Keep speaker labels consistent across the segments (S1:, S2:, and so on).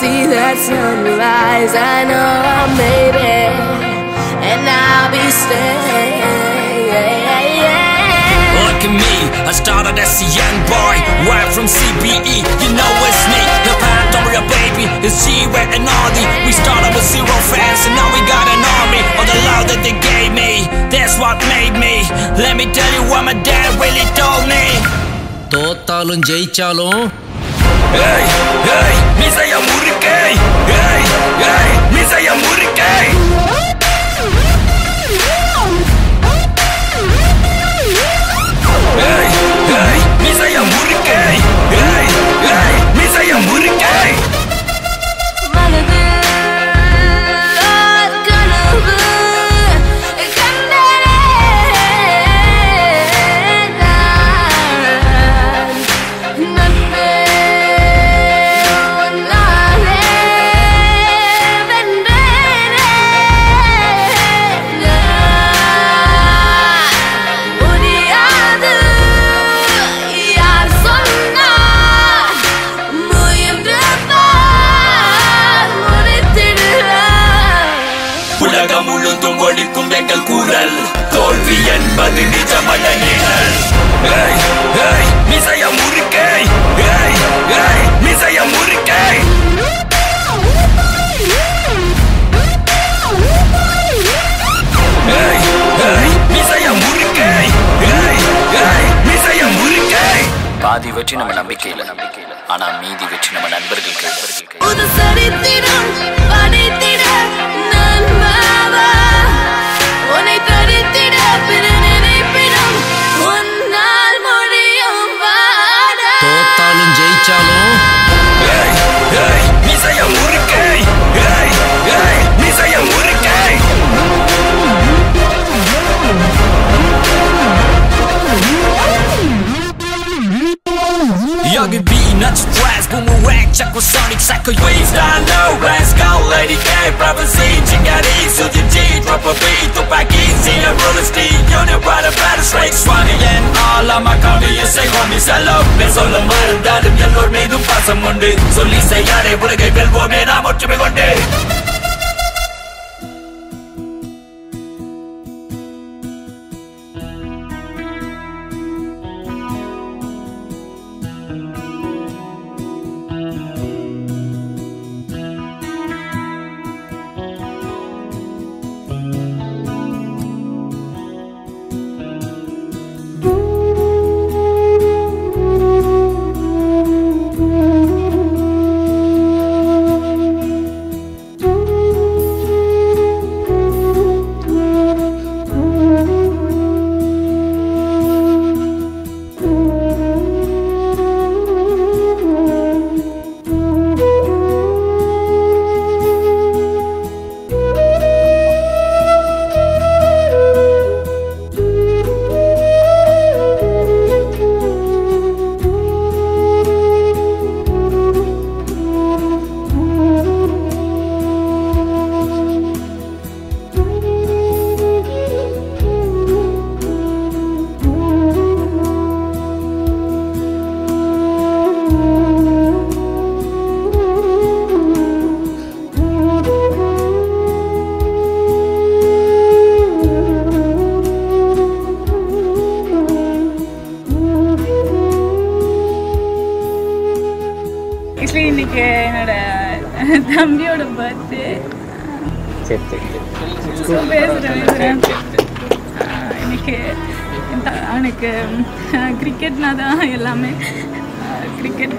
S1: see that sunrise. I know I made it, and I'll be staying.
S2: Look at me, I started as a young boy, right from CBE. You know it's me, the path don't worry, baby. It's G and Audi. We started with zero fans, and now we got an army. All the love that they gave me, that's what made me. Let me tell you what my dad really told me.
S3: தோத்தாலும் ஜெயிச்சாலும்
S2: Hey, hey, மிசைய முறுக்கை. Hey, hey, மிசைய முறுக்கை. Hey, hey, மிசைய முறுக்கை. Hey, hey, மிசைய முறுக்கை.
S1: மனது கனவு கண்டனே நான் நட்பே உன்னாலே வென்றேனே நான் முடியாது யார் சொன்னார் முயன்று பார் முடித்திடுவார்
S2: உலகம் முழுதும் ஒழிக்கும் எங்கள் குரல் தோல்வி என்பது நிஜமல்ல நிழல் Hey, hey, மிசைய முறுக்கை. Hey, hey, மிசைய முறுக்கை. Hey, hey, மிசைய முறுக்கை. Hey, hey, மிசைய முறுக்கை.
S4: பாதி வெற்றி நம்ம நம்பிக்கையில் நம்பிக்கையில் ஆனா மீதி வெற்றி நம்ம நண்பர்கள் கையில்
S1: புது சரித்திரம் படித்திட நான் பாவா உன்னை தரித்திட பிற நினைப்பிடம் உன்னால் முடியும் வாடா
S3: தோத்தாலும் ஜெயிச்சாலும்
S2: Hey, hey, மிசைய முறுக்கை. Hey, hey, மிசைய முறுக்கை. 여기 비너츠 트래스 부메랑 자꾸 소닉 사이클 Please don't know Let's go Lady K Prophecy 징가리 수진지 Drop a beat 뚝박이 See a roller steed Unit right about a straight Swami and all of my county You say homies hello 내 சொல்ல மறந்தாலும் எல்லோர் மீதும் பாசம் உண்டு சொல்லி செய்யாதே உலகை வெல்வோமே நாம் ஒற்றுமை கொண்டு
S5: ஆக்சுவலி இன்னைக்கு என்னோட தம்பியோட பர்த்டே பேசுகிறேன் பேசுகிறேன் இன்னைக்கு என் த- அவனுக்கு கிரிக்கெட்னா தான் எல்லாமே கிரிக்கெட்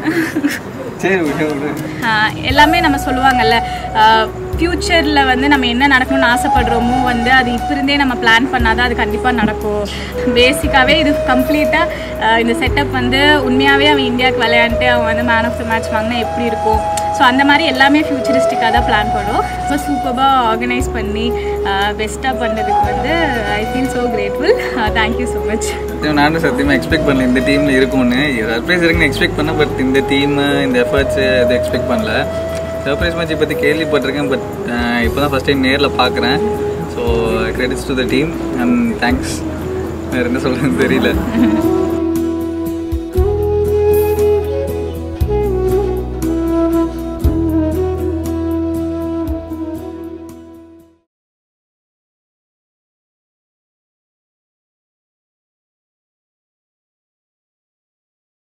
S5: எல்லாமே நம்ம சொல்லுவாங்கல்ல ஃப்யூச்சரில் வந்து நம்ம என்ன நடக்கணும்னு ஆசைப்படுறோமோ வந்து அது இப்போ இருந்தே நம்ம பிளான் பண்ணாதான் அது கண்டிப்பாக நடக்கும் பேசிக்காகவே இது கம்ப்ளீட்டாக இந்த செட்டப் வந்து உண்மையாகவே அவன் இந்தியாவுக்கு விளையாண்டுட்டு அவன் வந்து மேன் ஆஃப் த மேட்ச் வாங்கினா எப்படி இருக்கும் ஸோ அந்த மாதிரி எல்லாமே ஃபியூச்சரிஸ்டிக்காக தான் பிளான் பண்ணுவோம் ஸோ சூப்பராக ஆர்கனைஸ் பண்ணி பெஸ்ட்டாக பண்ணதுக்கு வந்து I feel so grateful thank you so much
S6: சத்தியம் நானும் சத்தியமாக எக்ஸ்பெக்ட் பண்ணல இந்த டீமில் இருக்கும்னு சர்ப்ரைஸ் இருக்குன்னு எக்ஸ்பெக்ட் பண்ணேன் பட் இந்த டீம் இந்த எஃபர்ட்ஸ் இது எக்ஸ்பெக்ட் பண்ணல சர்ப்ரைஸ் மேட்ச் பற்றி கேள்விப்பட்டிருக்கேன் பட் இப்போ தான் ஃபஸ்ட் டைம் நேரில் பார்க்குறேன் so credits to the team and thanks வேறு என்ன சொல்கிறதுன்னு தெரியல